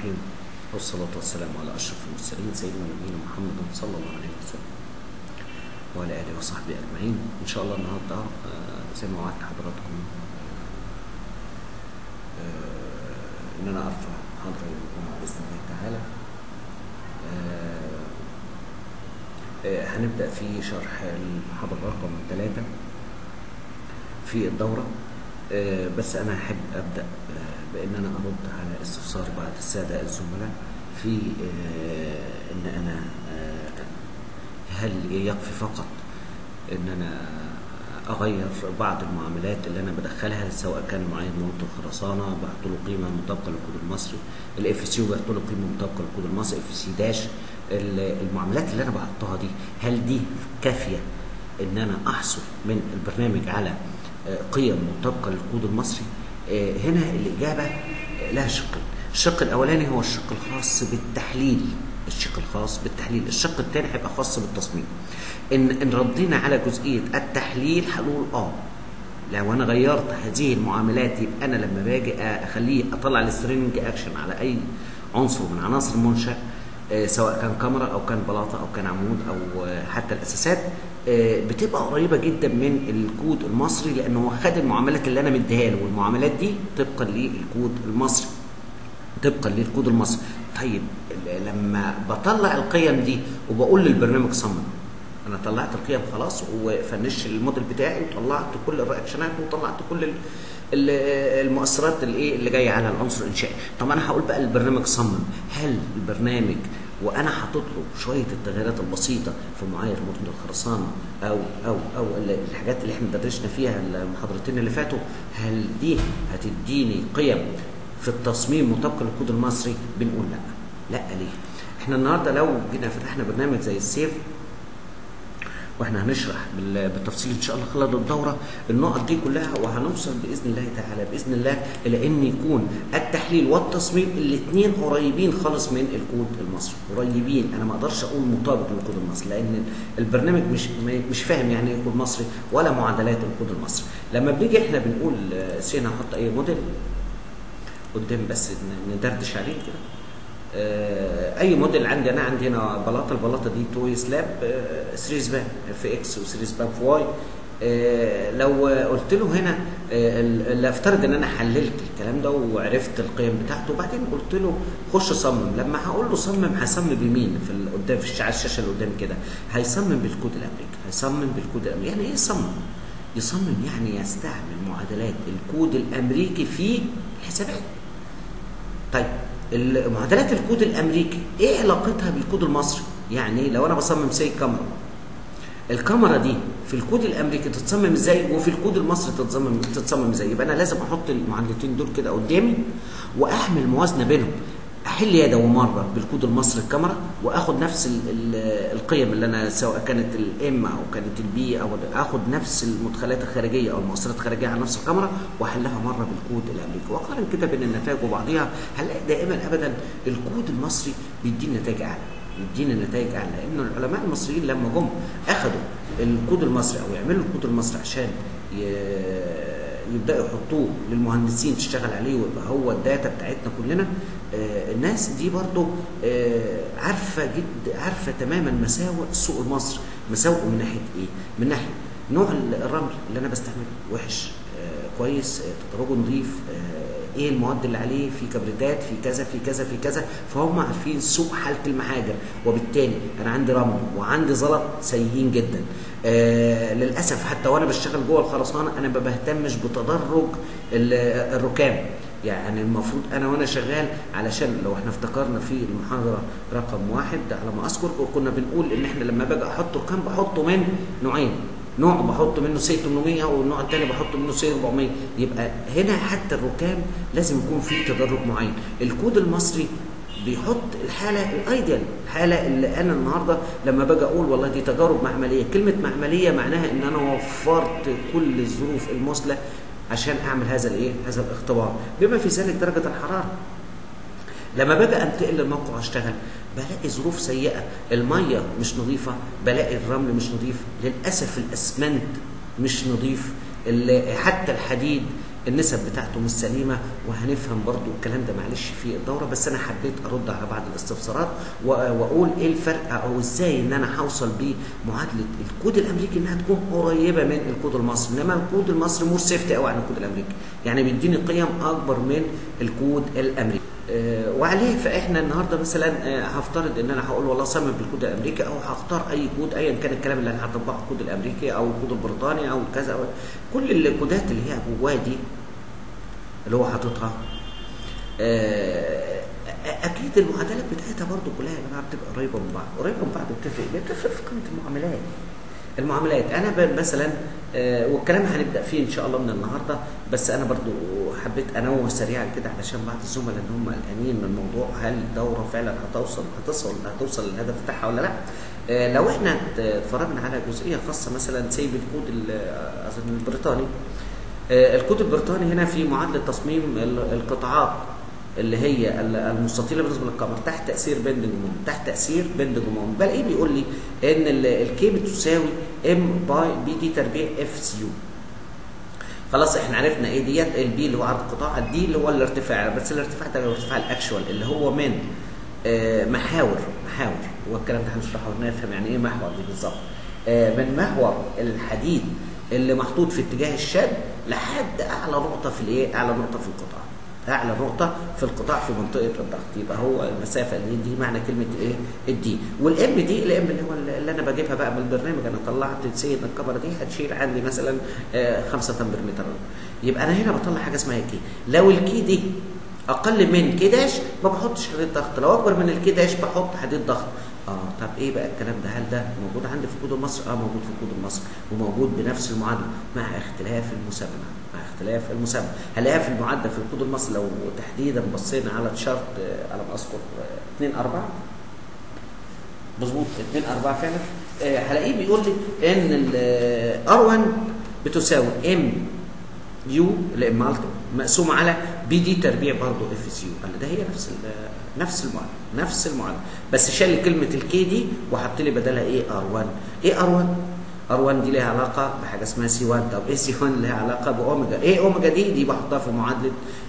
الرحيم والصلاة والسلام على أشرف المرسلين سيدنا نبينا محمد صلى الله عليه وسلم وعلى آله وصحبه أجمعين إن شاء الله النهاردة آه، زي ما وعدت حضراتكم آه، إن أنا أرفع محاضرة يوم الجمعة بإذن الله تعالى آه، آه، هنبدأ في شرح المحاضرة رقم ثلاثة في الدورة آه، بس أنا أحب أبدأ آه، بأن أنا أرد على استفسار بعض السادة الزملاء في آه، أن أنا آه، هل يكفي فقط أن أنا أغير بعض المعاملات اللي أنا بدخلها سواء كان معين منطق خرسانة بعت له قيمة مطابقة للكود المصري الاف سي بعت له قيمة مطابقة للكود المصري اف سي داش ال- المعاملات اللي أنا بحطها دي هل دي كافية ان انا احصل من البرنامج على آه، قيم مطابقه للكود المصري آه، هنا الاجابه آه، لها شقين الشق الاولاني هو الشق الخاص بالتحليل الشق الخاص بالتحليل الشق الثاني هيبقى خاص بالتصميم ان ان ردينا على جزئيه التحليل هنقول اه لو انا غيرت هذه المعاملات يبقى انا لما باجي اخليه اطلع السترينج اكشن على اي عنصر من عناصر المنشا آه، سواء كان كاميرا او كان بلاطه او كان عمود او آه، حتى الاساسات آه، بتبقى قريبه جدا من الكود المصري لانه هو خد المعاملات اللي انا مديها له والمعاملات دي طبقا للكود المصري طبقا للكود المصري طيب ال- لما بطلع القيم دي وبقول للبرنامج صمم انا طلعت القيم خلاص وفنشت الموديل بتاعي وطلعت كل الرياكشنات وطلعت كل ال- ال- المؤثرات اللي ايه اللي جايه على العنصر الانشائي طب انا هقول بقى للبرنامج صمم هل البرنامج وانا حاطط له شويه التغييرات البسيطه في معايير مدن الخرسانه او او او ال- الحاجات اللي احنا درسنا فيها المحاضرتين اللي فاتوا هل دي هتديني قيم في التصميم مطابقه للكود المصري بنقول لا لا ليه احنا النهارده لو جينا فتحنا برنامج زي السيف واحنا هنشرح بال- بالتفصيل ان شاء الله خلال الدوره النقط دي كلها وهنوصل باذن الله تعالى باذن الله الى ان يكون التحليل والتصميم الاثنين قريبين خالص من الكود المصري قريبين انا ما اقدرش اقول مطابق للكود المصري لان البرنامج مش مش فاهم يعني ايه كود مصري ولا معادلات الكود المصري لما بنيجي احنا بنقول آه، سينا هحط اي موديل قدام بس ن- ندردش عليه كده آه، اي موديل عندي انا عندي هنا بلاطه البلاطه دي توي سلاب 3 سبان في اكس و3 سبان في واي آه، لو قلت له هنا آه، ال- ال- افترض ان انا حللت الكلام ده وعرفت القيم بتاعته وبعدين قلت له خش صمم لما هقول له صمم هصمم بمين في ال- قدام في الش- على الشاشه اللي قدامي كده هيصمم بالكود الامريكي هيصمم بالكود الامريكي يعني ايه يصمم يصمم يعني يستعمل معادلات الكود الامريكي في الحسابات طيب ال- معادلات الكود الامريكي ايه علاقتها بالكود المصري يعني لو انا بصمم سي كاميرا الكاميرا دي في الكود الامريكي تتصمم ازاي وفي الكود المصري تتصمم تتصمم ازاي يبقى انا لازم احط المعادلتين دول كده قدامي واعمل موازنه بينهم احل يدوي مره بالكود المصري الكاميرا واخد نفس ال ال القيم اللي انا سواء كانت الام او كانت البي او اخد نفس المدخلات الخارجيه او المؤثرات الخارجيه على نفس الكاميرا واحلها مره بالكود الامريكي واقارن كده بين النتائج وبعضها هنلاقي دائما ابدا الكود المصري بيديني نتائج اعلى يدينا نتائج اعلى لان العلماء المصريين لما جم اخذوا الكود المصري او يعملوا الكود المصري عشان ي- يبداوا يحطوه للمهندسين تشتغل عليه ويبقى هو الداتا بتاعتنا كلنا آه، الناس دي برضو آه، عارفه جد عارفه تماما مساوئ السوق المصري مساوئه من ناحيه ايه من ناحيه نوع الرمل اللي انا بستعمله وحش آه، كويس آه، تدرجه نظيف آه، ايه المواد اللي عليه في كبريتات في كذا في كذا في كذا فهم عارفين سوء حاله المحاجر وبالتالي انا عندي رمل وعندي زلط سيئين جدا آه للاسف حتى وانا بشتغل جوه الخرسانه انا ما بهتمش بتدرج ال- الركام يعني المفروض انا وانا شغال علشان لو احنا افتكرنا في المحاضره رقم واحد على ما اذكر كنا بنقول ان احنا لما باجي احط ركام بحطه من نوعين نوع بحط منه سي 800 والنوع الثاني بحط منه سي 400 يبقى هنا حتى الركام لازم يكون في تدرج معين الكود المصري بيحط الحاله الايديال الحاله اللي انا النهارده لما باجي اقول والله دي تجارب معمليه كلمه معمليه معناها ان انا وفرت كل الظروف المثلى عشان اعمل هذا الايه هذا الاختبار بما في ذلك درجه الحراره لما باجي انتقل للموقع اشتغل بلاقي ظروف سيئه الميه مش نظيفه بلاقي الرمل مش نظيف للاسف الاسمنت مش نظيف ال- حتى الحديد النسب بتاعته مش سليمه وهنفهم برضو الكلام ده معلش في الدوره بس انا حبيت ارد على بعض الاستفسارات و- واقول ايه الفرق او ازاي ان انا هوصل بمعادله الكود الامريكي انها تكون قريبه من الكود المصري انما الكود المصري مور سيفتي قوي عن الكود الامريكي يعني بيديني قيم اكبر من الكود الامريكي آه، وعليه فاحنا النهارده مثلا آه، هفترض ان انا هقول والله صمم بالكود الامريكي او هختار اي كود ايا كان الكلام اللي انا هطبقه الكود الامريكي او الكود البريطاني او كذا أو كل الكودات اللي هي جواه دي اللي هو حاططها آه، اكيد المعادلات بتاعتها برضو كلها يا جماعه بتبقى قريبه من بعض قريبه من بعض بتفرق بتفرق في قيمه المعاملات المعاملات انا ب- مثلا آه، والكلام هنبدا فيه ان شاء الله من النهارده بس انا برضو حبيت انوه سريعا كده علشان بعض الزملاء ان هم قلقانين من الموضوع هل الدوره فعلا هتوصل هتصل هتوصل للهدف بتاعها ولا لا آه، لو احنا اتفرجنا على جزئيه خاصه مثلا سيب الكود ال- أظن البريطاني آه، الكود البريطاني هنا في معادله تصميم ال- القطاعات اللي هي ال- المستطيله بالنسبه للقمر تحت تاثير بندنج مومنت تحت تاثير بندنج مومنت بلاقيه بيقول لي ان ال- الكي بتساوي ام باي بي دي تربيع اف سي يو خلاص احنا عرفنا ايه ديت البي اللي هو عرض القطاع الدي اللي هو الارتفاع بس الارتفاع ده الارتفاع الاكشوال اللي هو من آه، محاور محاور والكلام ده هنشرحه ونفهم يعني ايه محور دي بالظبط آه، من محور الحديد اللي محطوط في اتجاه الشد لحد اعلى نقطه في الايه اعلى نقطه في القطاع اعلى نقطه في القطاع في منطقه الضغط يبقى هو المسافه دي دي معنى كلمه الايه الدي والام دي الام اللي هو اللي انا بجيبها بقى من البرنامج انا طلعت سي ان الكاميرا دي هتشيل عندي مثلا 5 تمبرمتر يبقى انا هنا بطلع حاجه اسمها كي لو الكي دي اقل من كي داش ما بحطش حديد ضغط لو اكبر من الكي داش بحط حديد ضغط اه طب ايه بقى الكلام ده هل ده موجود عندي في كود مصر اه موجود في كود مصر وموجود بنفس المعادله مع اختلاف المسمى مع اختلاف المسمى هلاقيها في المعادله في الكود المصري لو تحديدا بصينا على تشارت آه، على ما اذكر 2 4 مظبوط 2 4 فعلا آه، هلاقيه بيقول لي ان الار 1 بتساوي ام يو اللي ام مالتي مقسوم على بي دي تربيع برضه اف سي يو قال ده هي نفس ال- نفس المعادله نفس المعادله بس شال لي كلمه الكي دي وحط لي بدلها ايه ار 1 ايه ار 1 ار 1 دي ليها علاقه بحاجه اسمها سي 1 طب ايه سي 1 ليها علاقه باوميجا ايه اوميجا دي دي بحطها في معادله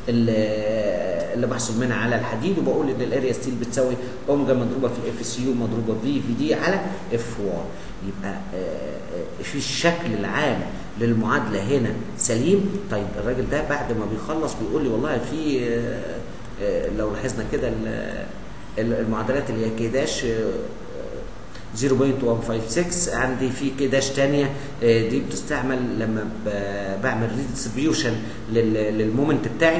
ال- اللي بحصل منها على الحديد وبقول ان الاريا ستيل بتساوي اوميجا مضروبه في الاف سي يو مضروبه في في دي على اف واي يبقى آه، آه، في الشكل العام للمعادله هنا سليم طيب الراجل ده بعد ما بيخلص بيقول لي والله في آه، آه، لو لاحظنا كده ال- ال- المعادلات اللي هي كيداش آه، 0.156 عندي في كداش تانية آه، دي بتستعمل لما ب- بعمل ريدستريبيوشن للمومنت بتاعي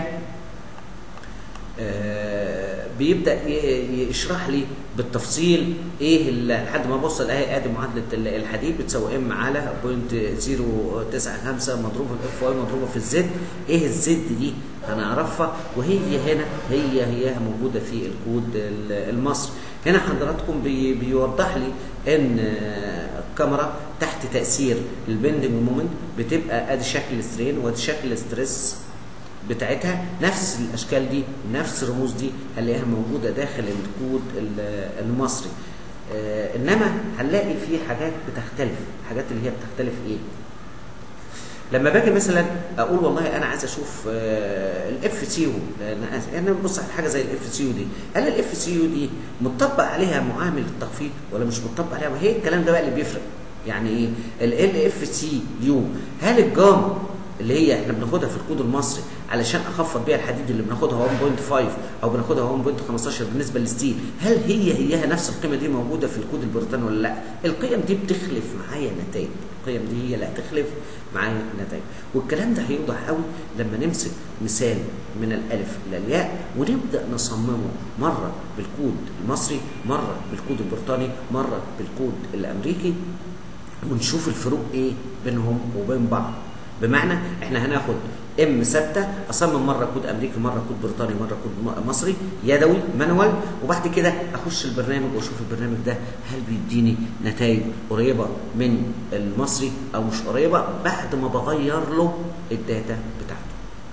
آه، بيبدا ي- يشرح لي بالتفصيل ايه ال- لحد ما اوصل اهي ادي معادله ال- الحديد بتساوي ام على 0.095 مضروبه في الاف واي مضروبه في الزد ايه الزد دي هنعرفها وهي هنا هي هي موجوده في الكود ال- المصري هنا حضراتكم بي بيوضح لي ان آه، الكاميرا تحت تاثير البندنج مومنت بتبقى ادي شكل السترين وادي شكل الستريس بتاعتها نفس الاشكال دي نفس الرموز دي هنلاقيها موجوده داخل الكود ال- المصري آه انما هنلاقي في حاجات بتختلف حاجات اللي هي بتختلف ايه لما باجي مثلا اقول والله انا عايز اشوف الاف سي يو انا ببص على حاجه زي الاف سي يو دي هل الاف سي يو دي مطبق عليها معامل التخفيض ولا مش مطبق عليها وهي الكلام ده بقى اللي بيفرق يعني ايه ال اف سي يو هل الجاما اللي هي احنا بناخدها في الكود المصري علشان اخفض بيها الحديد اللي بناخدها 1.5 او بناخدها 1.15 بالنسبه للستيل هل هي هيها نفس القيمه دي موجوده في الكود البريطاني ولا لا القيم دي بتخلف معايا نتائج القيم دي هي اللي هتخلف معايا نتائج والكلام ده هيوضح قوي لما نمسك مثال من الالف الى الياء ونبدا نصممه مره بالكود المصري مره بالكود البريطاني مره بالكود الامريكي ونشوف الفروق ايه بينهم وبين بعض بمعنى احنا هناخد ام ثابته اصمم مره كود امريكي مره كود بريطاني مره كود مصري يدوي مانوال وبعد كده اخش البرنامج واشوف البرنامج ده هل بيديني نتائج قريبه من المصري او مش قريبه بعد ما بغير له الداتا بتاعته.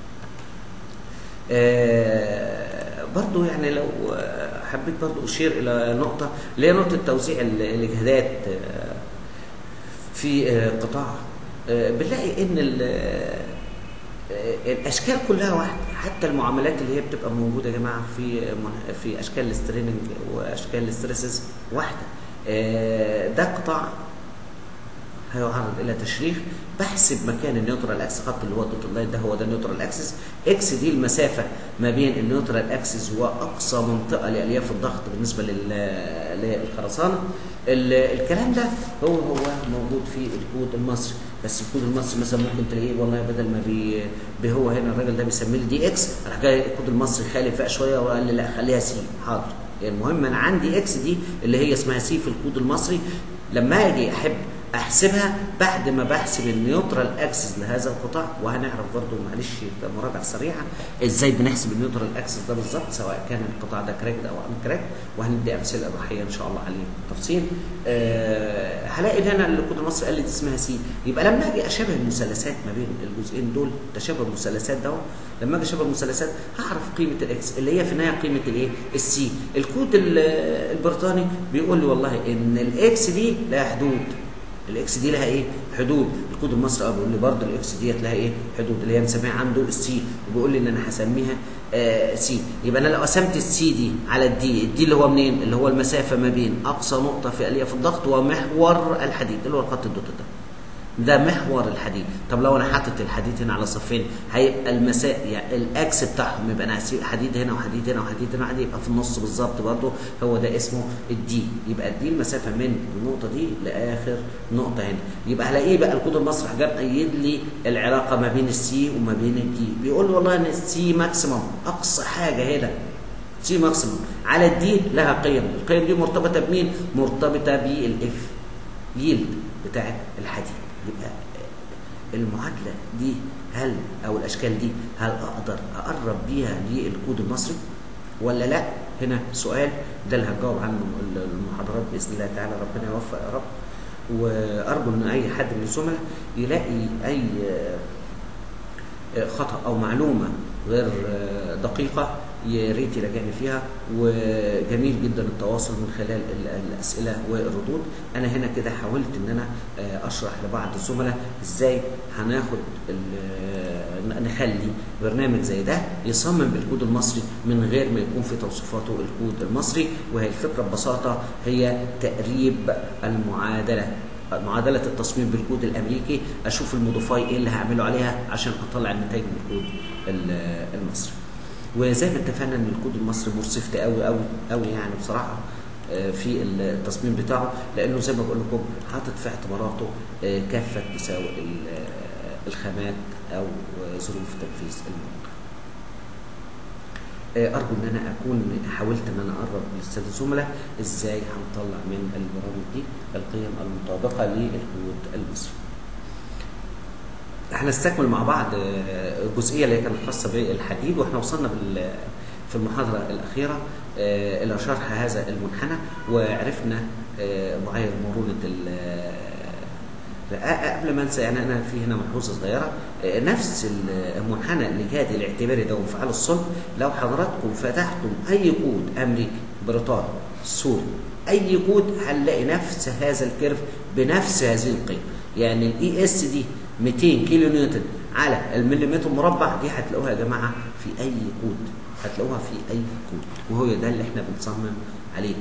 آه برضو يعني لو حبيت برضو اشير الى نقطه اللي هي نقطه توزيع الاجهادات في قطاع بنلاقي ان آه، الاشكال كلها واحده حتى المعاملات اللي هي بتبقى موجوده يا جماعه في من- في اشكال الستريننج واشكال الاستريسز واحده آه، ده قطاع هيعرض الى تشريح بحسب مكان النيوترال اكس خط اللي هو الدوت لاين ده هو ده النيوترال اكسس اكس دي المسافه ما بين النيوترال اكسس واقصى منطقه لالياف الضغط بالنسبه لل- للخرسانه ال- الكلام ده هو هو موجود في الكود المصري بس الكود المصري مثلا ممكن تلاقيه والله بدل ما بي, بي هو هنا الراجل ده بيسميه لي دي اكس راح جاي الكود المصري خالف فيها شويه وقال لي لا خليها سي حاضر يعني المهم انا عندي اكس دي اللي هي اسمها سي في الكود المصري لما اجي احب احسبها بعد ما بحسب النيوترال اكسس لهذا القطاع وهنعرف برضو معلش مراجعه سريعه ازاي بنحسب النيوترال اكسس ده بالظبط سواء كان القطاع ده كراكد او ان كراك وهندي امثله اباحيه ان شاء الله عليه بالتفصيل أه هلاقي هنا الكود المصري قال لي دي اسمها سي يبقى لما اجي اشبه المثلثات ما بين الجزئين دول تشابه المثلثات ده لما اجي اشبه المثلثات هعرف قيمه الاكس اللي هي في النهايه قيمه الايه السي الكود ال- البريطاني بيقول لي والله ان الاكس دي لها حدود الاكس دي لها ايه حدود الكود المصري اه بيقول لي برضه الاكس ديت لها ايه حدود اللي هي مسميها عنده السي وبيقول لي ان انا هسميها آه سي يبقى انا لو قسمت السي دي على الدي الدي اللي هو منين اللي هو المسافه ما بين اقصى نقطه في الياف الضغط ومحور الحديد اللي هو الخط الدوت ده ده محور الحديد طب لو انا حاطط الحديد هنا على صفين هيبقى المسا يعني الاكس بتاعهم يبقى انا هسيب حديد هنا وحديد هنا وحديد هنا وحديد يبقى في النص بالظبط برضه هو ده اسمه الدي يبقى الدي المسافه من النقطه دي لاخر نقطه هنا يبقى هلاقيه بقى الكود المصري جاب قيد لي العلاقه ما بين السي وما بين الدي بيقول لي والله ان السي ماكسيمم اقصى حاجه هنا سي ماكسيمم على الدي لها قيم القيم دي مرتبطه بمين مرتبطه بالاف ييلد بتاعت الحديد يبقى المعادله دي هل او الاشكال دي هل اقدر اقرب بيها للكود المصري ولا لا هنا سؤال ده اللي هجاوب عنه المحاضرات باذن الله تعالى ربنا يوفق يا رب وارجو ان اي حد من الزملاء يلاقي اي خطا او معلومه غير دقيقه يا ريت يراجعني فيها وجميل جدا التواصل من خلال الاسئله والردود انا هنا كده حاولت ان انا اشرح لبعض الزملاء ازاي هناخد نخلي برنامج زي ده يصمم بالكود المصري من غير ما يكون في توصيفاته الكود المصري وهي الفكره ببساطه هي تقريب المعادله معادلة التصميم بالكود الأمريكي أشوف الموديفاي إيه اللي هعمله عليها عشان أطلع النتائج من الكود المصري. وزي ما اتفقنا ان الكود المصري مرسفت قوي قوي قوي يعني بصراحه في التصميم بتاعه لانه زي ما بقول لكم حاطط في اعتباراته كافه مساوئ الخامات او ظروف تنفيذ الموقع. ارجو ان انا اكون حاولت ان انا اقرب للساده الزملاء ازاي هنطلع من البرامج دي القيم المطابقه للكود المصري. هنستكمل مع بعض الجزئيه اللي كانت خاصه بالحديد واحنا وصلنا في المحاضره الاخيره الى شرح هذا المنحنى وعرفنا معايير مرونه قبل ما انسى يعني انا في هنا ملحوظه صغيره نفس المنحنى اللي جاد الاعتباري ده وانفعال الصلب لو حضراتكم فتحتم اي كود امريكي بريطاني سوري اي كود هنلاقي نفس هذا الكيرف بنفس هذه القيم يعني الاي اس دي 200 كيلو نيوتن على المليمتر مربع دي هتلاقوها يا جماعه في اي كود هتلاقوها في اي كود وهو ده اللي احنا بنصمم عليه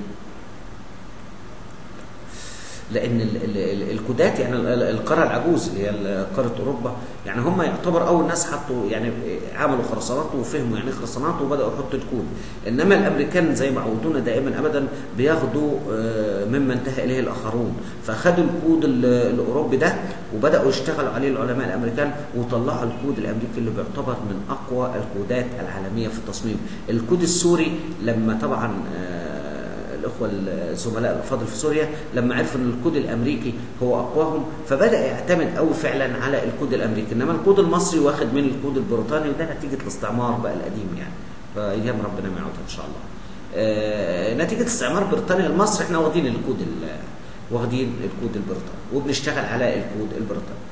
لان ال ال الكودات يعني القاره العجوز اللي هي قاره اوروبا يعني هم يعتبر اول ناس حطوا يعني عملوا خرسانات وفهموا يعني خرسانات وبداوا يحطوا الكود انما الامريكان زي ما عودونا دائما ابدا بياخدوا مما انتهى اليه الاخرون فاخدوا الكود الاوروبي ده وبداوا يشتغلوا عليه العلماء الامريكان وطلعوا الكود الامريكي اللي بيعتبر من اقوى الكودات العالميه في التصميم الكود السوري لما طبعا الاخوه الزملاء الافاضل في سوريا لما عرفوا ان الكود الامريكي هو اقواهم فبدا يعتمد قوي فعلا على الكود الامريكي انما الكود المصري واخد من الكود البريطاني وده نتيجه الاستعمار بقى القديم يعني فايام ربنا ما يعودها ان شاء الله. آه نتيجه استعمار بريطانيا لمصر احنا واخدين الكود واخدين الكود البريطاني وبنشتغل على الكود البريطاني.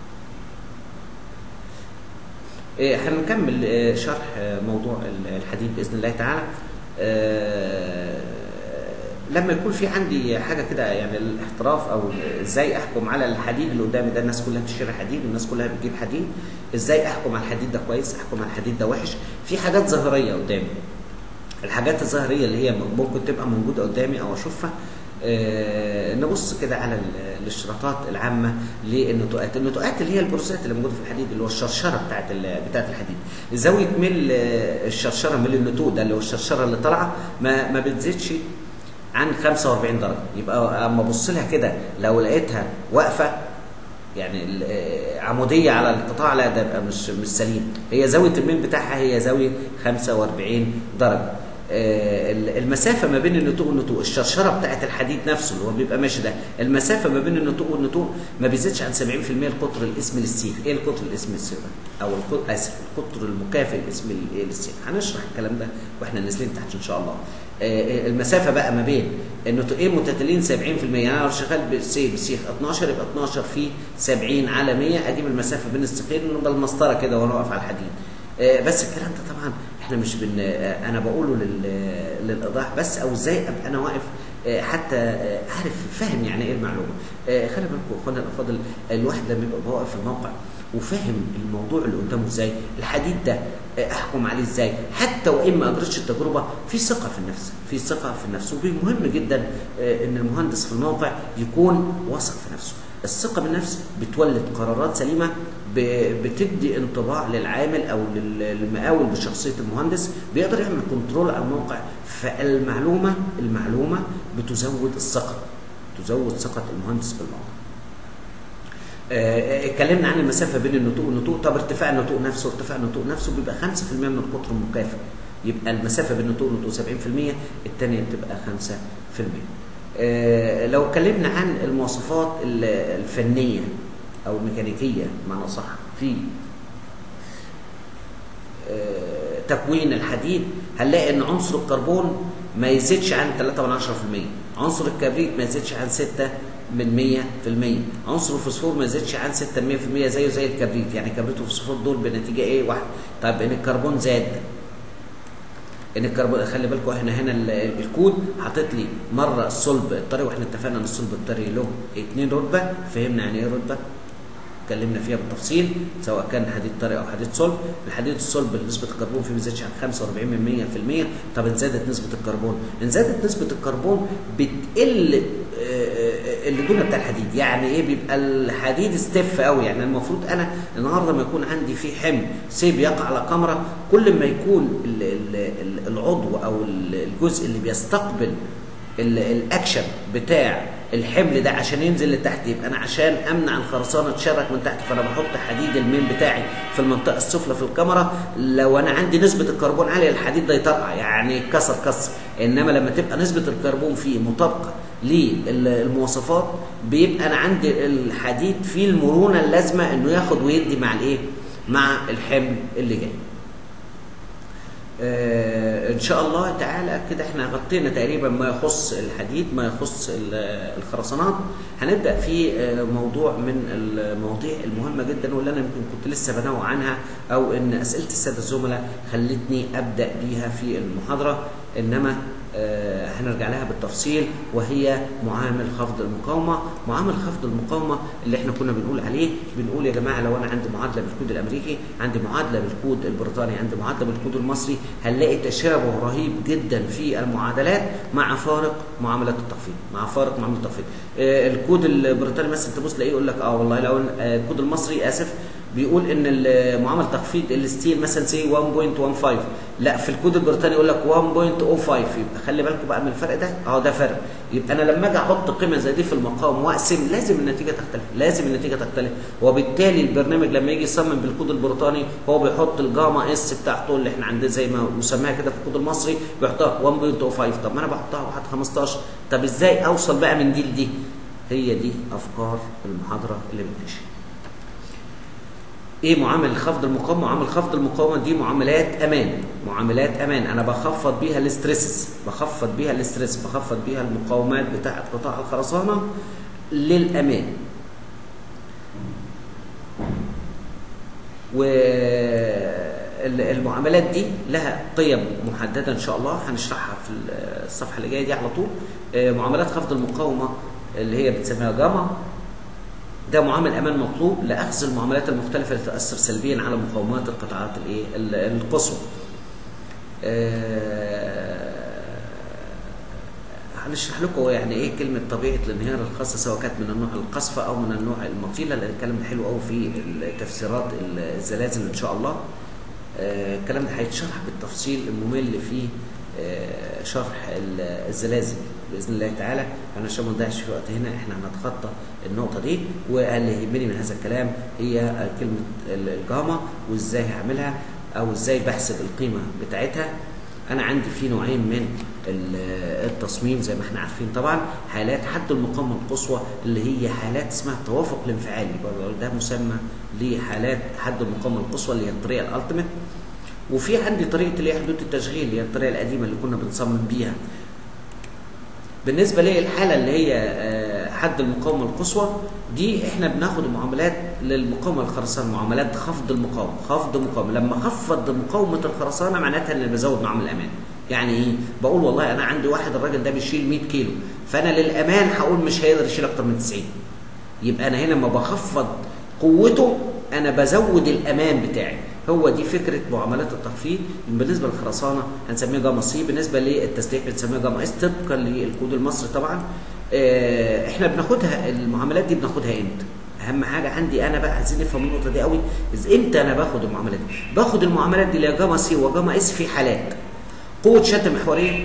آه هنكمل آه شرح موضوع الحديد باذن الله تعالى. لما يكون في عندي حاجه كده يعني الاحتراف او ازاي احكم على الحديد اللي قدامي ده الناس كلها بتشتري حديد والناس كلها بتجيب حديد ازاي احكم على الحديد ده كويس احكم على الحديد ده وحش في حاجات ظاهريه قدامي الحاجات الظاهريه اللي هي ممكن تبقى موجوده قدامي او اشوفها آه نبص كده على الاشتراطات العامه للنتوءات، النتوءات اللي هي البروسات اللي موجوده في الحديد اللي هو الشرشره بتاعت بتاعت الحديد، زاويه ميل الشرشره ميل النتوء ده اللي هو الشرشره اللي طالعه ما ما بتزيدش عن 45 درجه، يبقى اما ابص لها كده لو لقيتها واقفه يعني عموديه على القطاع لا ده يبقى مش مش سليم، هي زاويه الميل بتاعها هي زاويه 45 درجه. المسافه ما بين النتوء والنتوء الشرشره بتاعت الحديد نفسه اللي هو بيبقى ماشي ده المسافه ما بين النتوء والنتوء ما بيزيدش عن 70% القطر الاسم للسيخ ايه القطر الاسم للسيخ ده او القطر اسف القطر المكافئ الاسم للسيخ هنشرح الكلام ده واحنا نازلين تحت ان شاء الله المسافه بقى ما بين النتوءين متتاليين 70% يعني انا لو شغال بسي بسيخ 12 يبقى 12 في 70 على 100 ادي المسافه بين السيخين بالمسطره كده وانا واقف على الحديد بس الكلام ده طبعا احنا مش بن انا بقوله لل... للايضاح بس او ازاي ابقى انا واقف حتى عارف فاهم يعني ايه المعلومه خلي بالكم اخوانا الافاضل الواحد لما يبقى واقف في الموقع وفاهم الموضوع اللي قدامه ازاي الحديد ده احكم عليه ازاي حتى وان ما اجرتش التجربه في ثقه في النفس في ثقه في النفس ومهم جدا ان المهندس في الموقع يكون واثق في نفسه الثقه بالنفس بتولد قرارات سليمه بتدي انطباع للعامل او للمقاول بشخصيه المهندس بيقدر يعمل كنترول على الموقع فالمعلومه المعلومه بتزود الثقه تزود ثقه المهندس بالموقع اتكلمنا عن المسافه بين النتوء والنتوء طب ارتفاع النتوء نفسه ارتفاع النتوء نفسه بيبقى 5% من القطر المكافئ يبقى المسافه بين النتوء والنتوء 70% الثانيه بتبقى 5% اه لو اتكلمنا عن المواصفات الفنيه او الميكانيكيه بمعنى صح في اه تكوين الحديد هنلاقي ان عنصر الكربون ما يزيدش عن 3.10% عنصر الكبريت ما يزيدش عن 6 من 100% عنصر الفوسفور ما يزيدش عن 6 من 100% زيه زي الكبريت يعني الكبريت والفوسفور دول بنتيجه ايه واحد طيب ان الكربون زاد ان الكربون خلي بالكم احنا هنا الكود حاطط لي مره الصلب الطري واحنا اتفقنا ان الصلب الطري له 2 رتبه فهمنا يعني ايه رتبه اتكلمنا فيها بالتفصيل سواء كان حديد طري او حديد صلب الحديد الصلب نسبه الكربون فيه ما بتزيدش عن 45 من 100% طب ان زادت نسبه الكربون ان زادت نسبه الكربون بتقل اللي دون بتاع الحديد يعني ايه بيبقى الحديد ستيف قوي يعني المفروض انا النهارده ما يكون عندي في حمل سيب يقع على كاميرا كل ما يكون ال ال العضو او الجزء اللي بيستقبل الاكشن بتاع الحمل ده عشان ينزل لتحت يبقى انا عشان امنع الخرسانه تشرك من تحت فانا بحط حديد المين بتاعي في المنطقه السفلى في الكاميرا لو انا عندي نسبه الكربون عاليه الحديد ده يطرقع يعني كسر كسر انما لما تبقى نسبه الكربون فيه مطابقه للمواصفات بيبقى انا عندي الحديد فيه المرونه اللازمه انه ياخد ويدي مع الايه؟ مع الحمل اللي جاي. آه ان شاء الله تعالى كده احنا غطينا تقريبا ما يخص الحديد ما يخص الخرسانات هنبدا في آه موضوع من المواضيع المهمه جدا واللي انا يمكن كنت لسه بنوع عنها او ان اسئله الساده الزملاء خلتني ابدا بيها في المحاضره انما آه هنرجع لها بالتفصيل وهي معامل خفض المقاومه معامل خفض المقاومه اللي احنا كنا بنقول عليه بنقول يا جماعه لو انا عندي معادله بالكود الامريكي عندي معادله بالكود البريطاني عندي معادله بالكود المصري هنلاقي تشابه رهيب جدا في المعادلات مع فارق معاملات التخفيض مع فارق معامله التخفيض آه الكود البريطاني مثلا تبص تلاقيه يقول لك اه والله لو آه الكود المصري اسف بيقول ان معامل تخفيض الستيل مثلا سي 1.15 لا في الكود البريطاني يقول لك 1.05 يبقى خلي بالكم بقى من الفرق ده اهو ده فرق يبقى انا لما اجي احط قيمه زي دي في المقام واقسم لازم النتيجه تختلف لازم النتيجه تختلف وبالتالي البرنامج لما يجي يصمم بالكود البريطاني هو بيحط الجاما اس بتاعته اللي احنا عندنا زي ما مسماها كده في الكود المصري بيحطها 1.05 طب ما انا بحطها واحد 15 طب ازاي اوصل بقى من دي لدي هي دي افكار المحاضره اللي بنمشي ايه معامل خفض المقاومه معامل خفض المقاومه دي معاملات امان معاملات امان انا بخفض بيها الاستريسز بخفض بيها الاستريس بخفض بيها المقاومات بتاعه قطاع الخرسانه للامان و المعاملات دي لها قيم محدده ان شاء الله هنشرحها في الصفحه اللي جايه دي على طول معاملات خفض المقاومه اللي هي بتسميها جاما ده معامل امان مطلوب لاخذ المعاملات المختلفه اللي تؤثر سلبيا على مقاومات القطاعات الايه القصوى هنشرح لكم يعني ايه كلمه طبيعه الانهيار الخاصه سواء كانت من النوع القصفه او من النوع المطيله لان الكلام ده حلو قوي في تفسيرات الزلازل ان شاء الله الكلام ده هيتشرح بالتفصيل الممل في شرح الزلازل باذن الله تعالى انا عشان ما نضيعش في وقت هنا احنا هنتخطى النقطه دي واللي يهمني من هذا الكلام هي كلمه الجاما وازاي هعملها او ازاي بحسب القيمه بتاعتها انا عندي في نوعين من التصميم زي ما احنا عارفين طبعا حالات حد المقاومه القصوى اللي هي حالات اسمها التوافق الانفعالي ده مسمى لحالات حد المقاومه القصوى اللي هي الطريقه الالتيميت وفي عندي طريقه اللي هي حدود التشغيل اللي هي الطريقه القديمه اللي كنا بنصمم بيها بالنسبه للحاله اللي هي حد المقاومه القصوى دي احنا بناخد معاملات للمقاومه الخرسانه معاملات خفض المقاومه خفض مقاومه لما اخفض مقاومه الخرسانه معناتها ان بزود معامل الامان يعني ايه بقول والله انا عندي واحد الراجل ده بيشيل 100 كيلو فانا للامان هقول مش هيقدر يشيل اكتر من 90 يبقى انا هنا لما بخفض قوته انا بزود الامان بتاعي هو دي فكره معاملات التخفيض بالنسبه للخرسانه هنسميها جاما سي بالنسبه للتسليح بنسميها جاما اس طبقا للكود المصري طبعا احنا بناخدها المعاملات دي بناخدها امتى اهم حاجه عندي انا بقى عايزين نفهم النقطه دي قوي امتى انا باخد المعاملات دي باخد المعاملات دي اللي هي جاما سي وجاما اس في حالات قوه شد محوريه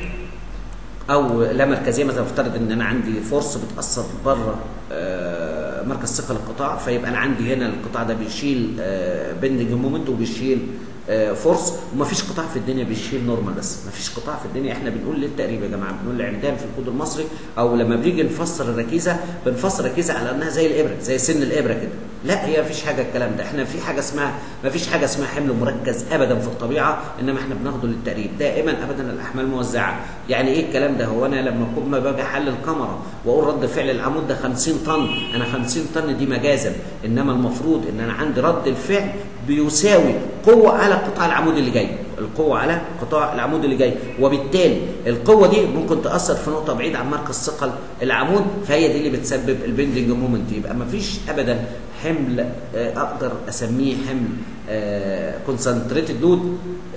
او لا مركزيه مثلا افترض ان انا عندي فورس بتاثر بره مركز ثقل القطاع فيبقى انا عندي هنا القطاع ده بيشيل بندنج مومنت وبيشيل فورس ومفيش قطاع في الدنيا بيشيل نورمال بس مفيش قطاع في الدنيا احنا بنقول للتقريب يا جماعه بنقول لعمدان في الكود المصري او لما بنيجي نفسر الركيزه بنفسر الركيزه على انها زي الابره زي سن الابره كده لا هي مفيش حاجه الكلام ده احنا في حاجه اسمها مفيش حاجه اسمها حمل مركز ابدا في الطبيعه انما احنا بناخده للتقريب دائما ابدا الاحمال موزعه يعني ايه الكلام ده هو انا لما اكون ما باجي احلل الكاميرا واقول رد فعل العمود ده 50 طن انا 50 طن دي مجازا انما المفروض ان انا عندي رد الفعل بيساوي قوه على قطاع العمود اللي جاي القوه على قطاع العمود اللي جاي وبالتالي القوه دي ممكن تاثر في نقطه بعيد عن مركز ثقل العمود فهي دي اللي بتسبب البندنج مومنت يبقى ما فيش ابدا حمل اقدر اسميه حمل كونسنتريتد لود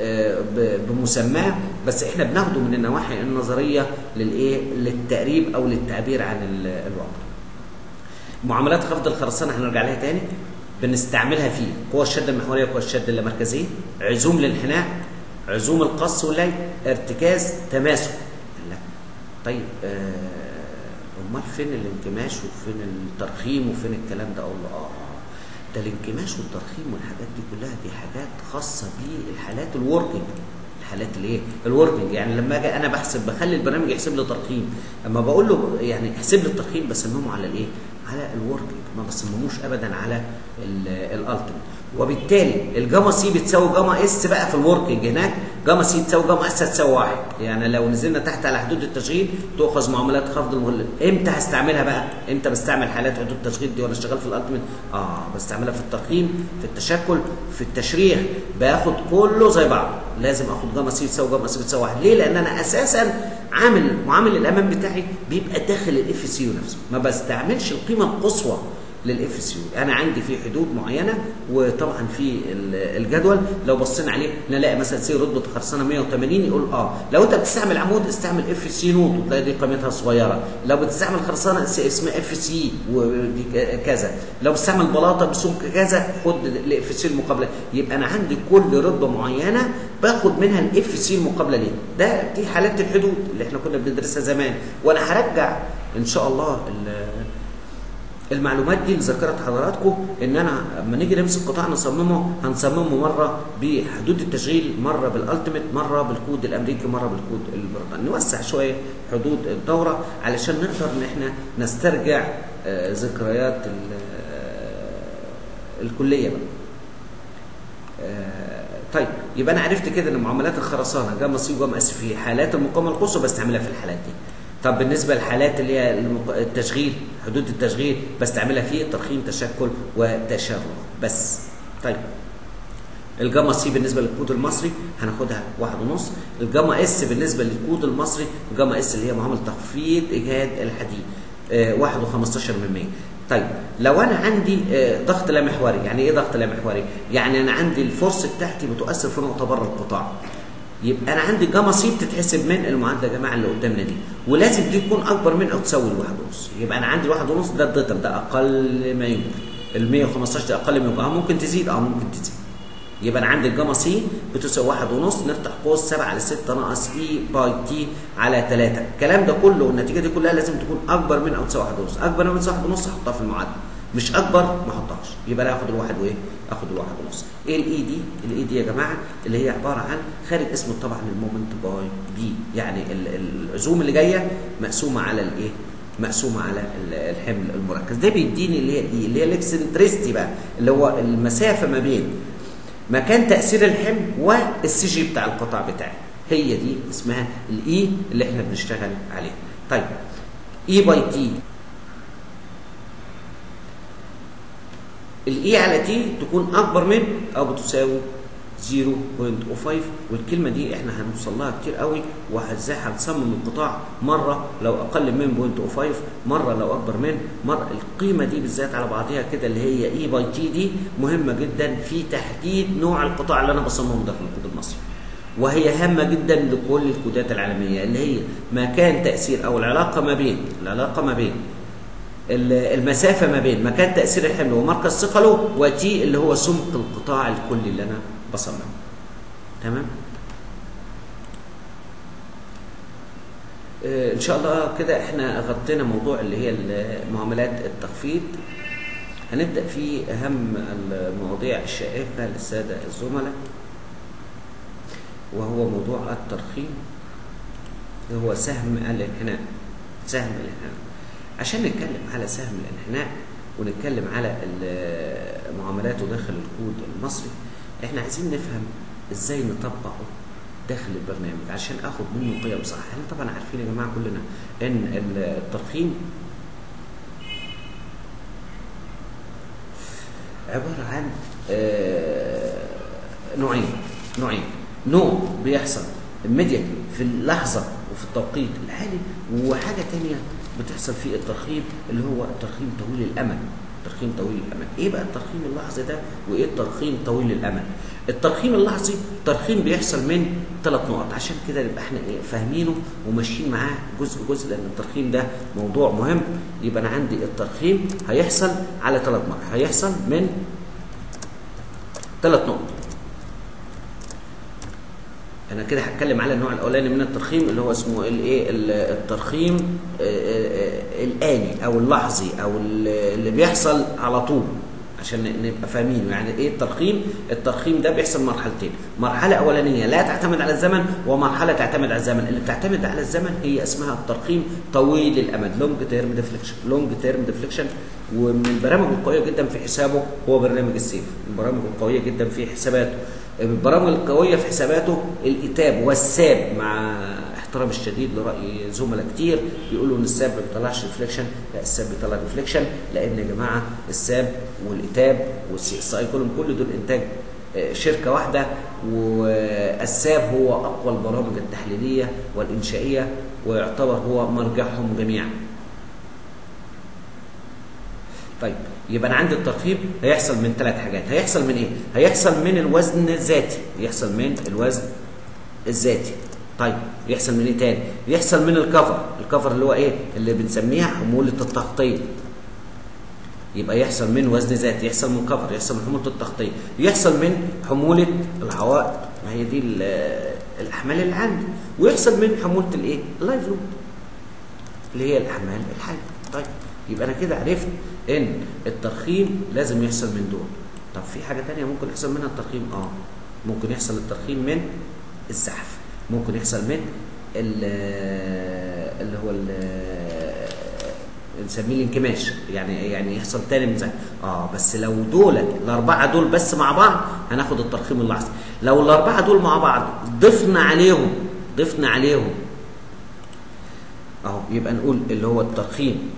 بمسماه بس احنا بناخده من النواحي النظريه للايه للتقريب او للتعبير عن الوضع معاملات خفض الخرسانه هنرجع لها تاني بنستعملها في قوى الشد المحوريه قوى الشد اللامركزيه عزوم الانحناء عزوم القص واللي ارتكاز تماسك لا طيب امال آه فين الانكماش وفين الترخيم وفين الكلام ده اقول له اه ده الانكماش والترخيم والحاجات دي كلها دي حاجات خاصه بالحالات الوركينج الحالات الايه الوركينج يعني لما اجي انا بحسب بخلي البرنامج يحسب لي ترخيم اما بقول له يعني احسب لي الترخيم بسممه على الايه على الوركينج ما بصمموش ابدا على الالتيميت وبالتالي الجاما سي بتساوي جاما اس بقى في الوركينج هناك جاما سي تساوي جاما اس هتساوي واحد يعني لو نزلنا تحت على حدود التشغيل تؤخذ معاملات خفض المولد امتى هستعملها بقى امتى بستعمل حالات حدود التشغيل دي وانا شغال في الالتيميت اه بستعملها في الترخيم في التشكل في التشريح باخد كله زي بعض لازم اخد جاما سي تساوي جاما اس بتساوي واحد ليه لان انا اساسا عامل معامل الامان بتاعي بيبقى داخل الاف سي يو نفسه ما بستعملش القيمه القصوى للاف سي يو انا عندي في حدود معينه وطبعا في الجدول لو بصينا عليه نلاقي مثلا سي رتبه خرسانه 180 يقول اه لو انت بتستعمل عمود استعمل اف سي نوت وتلاقي دي قيمتها صغيره لو بتستعمل خرسانه اسمها اف سي ودي كذا لو بتستعمل بلاطه بسمك كذا خد الاف سي المقابله يبقى انا عندي كل رتبه معينه باخد منها الاف سي المقابله ليه ده دي حالات الحدود اللي احنا كنا بندرسها زمان وانا هرجع ان شاء الله المعلومات دي لذاكره حضراتكم ان انا لما نيجي نمسك قطاع نصممه هنصممه مره بحدود التشغيل مره بالالتيميت مره بالكود الامريكي مره بالكود البريطاني نوسع شويه حدود الدوره علشان نقدر ان احنا نسترجع ذكريات الكليه بقى طيب يبقى انا عرفت كده ان معاملات الخرسانه جاما سي وجاما اس في حالات المقاومه القصوى بستعملها في الحالات دي طب بالنسبه للحالات اللي هي التشغيل حدود التشغيل بستعملها في ترخيم تشكل وتشرع بس طيب الجاما سي بالنسبه للكود المصري هناخدها واحد ونص الجاما اس بالنسبه للكود المصري الجاما اس اللي هي معامله تخفيض اجهاد الحديد آه، واحد وخمستاشر من مية طيب لو انا عندي آه، ضغط لا محوري يعني ايه ضغط لا محوري يعني انا عندي الفورس بتاعتي بتؤثر في نقطه بره القطاع يبقى انا عندي جاما سي بتتحسب من المعادله يا جماعه اللي قدامنا دي ولازم دي تكون اكبر من او تساوي الواحد ونص يبقى انا عندي الواحد ونص ده الديتر ده اقل ما يمكن ال 115 ده اقل ما يمكن اه ممكن تزيد اه ممكن تزيد يبقى انا عندي الجاما سي بتساوي واحد ونص نفتح قوس 7 على 6 ناقص اي باي تي على 3 الكلام ده كله والنتيجه دي كلها لازم تكون اكبر من او تساوي واحد ونص اكبر من او تساوي واحد ونص احطها في المعادله مش اكبر ما احطهاش يبقى انا هاخد الواحد وايه اخد الواحد ونص ايه الاي دي الاي دي يا جماعه اللي هي عباره عن خارج اسمه طبعا المومنت باي بي يعني ال- ال- العزوم اللي جايه مقسومه على الايه مقسومه على ال- الحمل المركز ده بيديني اللي هي الاي اللي هي الاكسنتريستي بقى اللي هو المسافه ما بين مكان تاثير الحمل والسي جي بتاع القطاع بتاعي هي دي اسمها الاي اللي احنا بنشتغل عليها طيب اي باي تي الاي على تي تكون اكبر من او بتساوي 0.05 والكلمه دي احنا هنوصل لها كتير قوي وازاي هنصمم القطاع مره لو اقل من 0.05 مره لو اكبر من مره القيمه دي بالذات على بعضها كده اللي هي اي باي تي دي مهمه جدا في تحديد نوع القطاع اللي انا بصممه داخل الكود المصري وهي هامه جدا لكل الكودات العالميه اللي هي مكان تاثير او العلاقه ما بين العلاقه ما بين ال- المسافه ما بين مكان تاثير الحمل ومركز ثقله وتي اللي هو سمك القطاع الكلي اللي انا بصممه تمام آه، ان شاء الله كده احنا غطينا موضوع اللي هي ال- معاملات التخفيض هنبدا في اهم المواضيع الشائكه للساده الزملاء وهو موضوع الترخيم اللي هو سهم الانحناء سهم الانحناء عشان نتكلم على سهم الانحناء ونتكلم على ال- معاملاته داخل الكود المصري احنا عايزين نفهم ازاي نطبقه داخل البرنامج عشان اخد منه قيم صح احنا طبعا عارفين يا جماعه كلنا ان ال- الترخيم عباره عن آه، نوعين نوعين نوع بيحصل immediately في اللحظه وفي التوقيت الحالي وحاجه تانية بتحصل في الترخيم اللي هو الترخيم طويل الامد ترخيم طويل الامد ايه بقى الترخيم اللحظي ده وايه الترخيم طويل الامد الترخيم اللحظي ترخيم بيحصل من ثلاث نقط عشان كده نبقى احنا ايه فاهمينه وماشيين معاه جزء جزء لان الترخيم ده موضوع مهم يبقى انا عندي الترخيم هيحصل على ثلاث مراحل هيحصل من ثلاث نقط انا كده هتكلم على النوع الاولاني من الترخيم اللي هو اسمه الايه ال- الترخيم آه، آه، الاني او اللحظي او ال- اللي بيحصل على طول عشان نبقى فاهمينه يعني ايه الترخيم الترخيم ده بيحصل مرحلتين مرحله اولانيه لا تعتمد على الزمن ومرحله تعتمد على الزمن اللي بتعتمد على الزمن هي اسمها الترخيم طويل الامد لونج تيرم ديفليكشن لونج تيرم ديفليكشن ومن البرامج القويه جدا في حسابه هو برنامج السيف البرامج القويه جدا في حساباته البرامج القويه في حساباته الاتاب والساب مع احترام الشديد لراي زملاء كتير بيقولوا ان الساب ما بيطلعش ريفليكشن لا الساب بيطلع ريفليكشن لان يا جماعه الساب والاتاب والسي اس اي كلهم كل دول انتاج آه، شركه واحده والساب هو اقوى البرامج التحليليه والانشائيه ويعتبر هو مرجعهم جميعا طيب يبقى انا عندي الترخيم هيحصل من ثلاث حاجات هيحصل من ايه هيحصل من الوزن الذاتي يحصل من الوزن الذاتي طيب يحصل من ايه تاني يحصل من الكفر الكفر اللي هو ايه اللي بنسميها حمولة التغطية يبقى يحصل من وزن ذاتي يحصل من كفر يحصل من حمولة التغطية يحصل من حمولة العوائق ما هي دي ال- الاحمال اللي عندي ويحصل من حمولة الايه اللايف لود اللي هي الاحمال الحيه طيب يبقى انا كده عرفت ان الترخيم لازم يحصل من دول طب في حاجه تانية ممكن يحصل منها الترخيم اه ممكن يحصل الترخيم من الزحف ممكن يحصل من ال- اللي هو ال- نسميه الانكماش يعني يعني يحصل تاني من زحف اه بس لو دول الاربعه دول بس مع بعض هناخد الترخيم اللحظي لو الاربعه دول مع بعض ضفنا عليهم ضفنا عليهم اهو يبقى نقول اللي هو الترخيم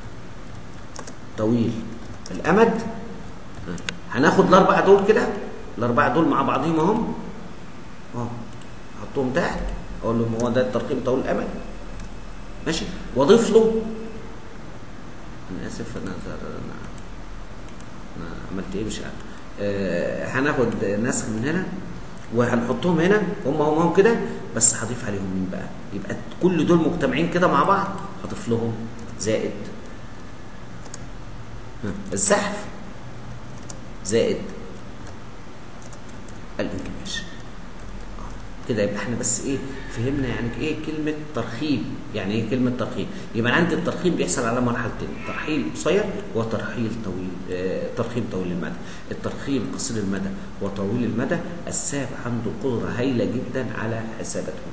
طويل الامد هناخد الاربعه دول كده الاربعه دول مع بعضهم اهم اه احطهم تحت اقول لهم هو ده الترقيم طويل الامد ماشي واضيف له انا اسف انا انا, أنا عملت ايه مش عارف آه هناخد نسخ من هنا وهنحطهم هنا هم هم هم كده بس هضيف عليهم مين بقى يبقى كل دول مجتمعين كده مع بعض هضيف لهم زائد ها، الزحف زائد الانكماش آه، كده يبقى احنا بس ايه فهمنا يعني ايه كلمه ترخيم يعني ايه كلمه ترخيم يبقى عندي الترخيم بيحصل على مرحلتين ترحيل قصير وترحيل طويل آه ترخيم طويل المدى الترخيم قصير المدى وطويل المدى الساب عنده قدره هائله جدا على حساباتهم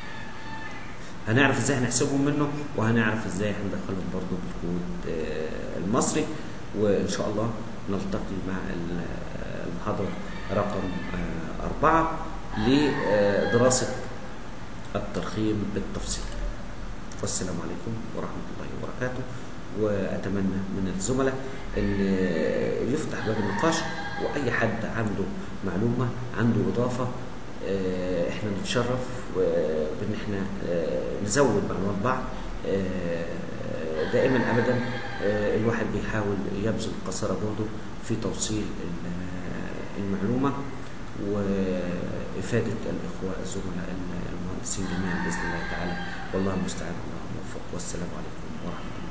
هنعرف ازاي هنحسبهم منه وهنعرف ازاي هندخلهم برضو بالكود آه، المصري وان شاء الله نلتقي مع ال- المحاضره رقم آه، أربعة لدراسة الترخيم بالتفصيل والسلام عليكم ورحمة الله وبركاته وأتمنى من الزملاء أن يفتح باب النقاش وأي حد عنده معلومة عنده إضافة آه، احنا نتشرف آه، بان احنا آه، نزود معلومات بعض آه، دائما ابدا آه، الواحد بيحاول يبذل قصارى جهده في توصيل ال- المعلومه وافاده الاخوه الزملاء المهندسين جميعا باذن الله تعالى والله المستعان الله الموفق والسلام عليكم ورحمه الله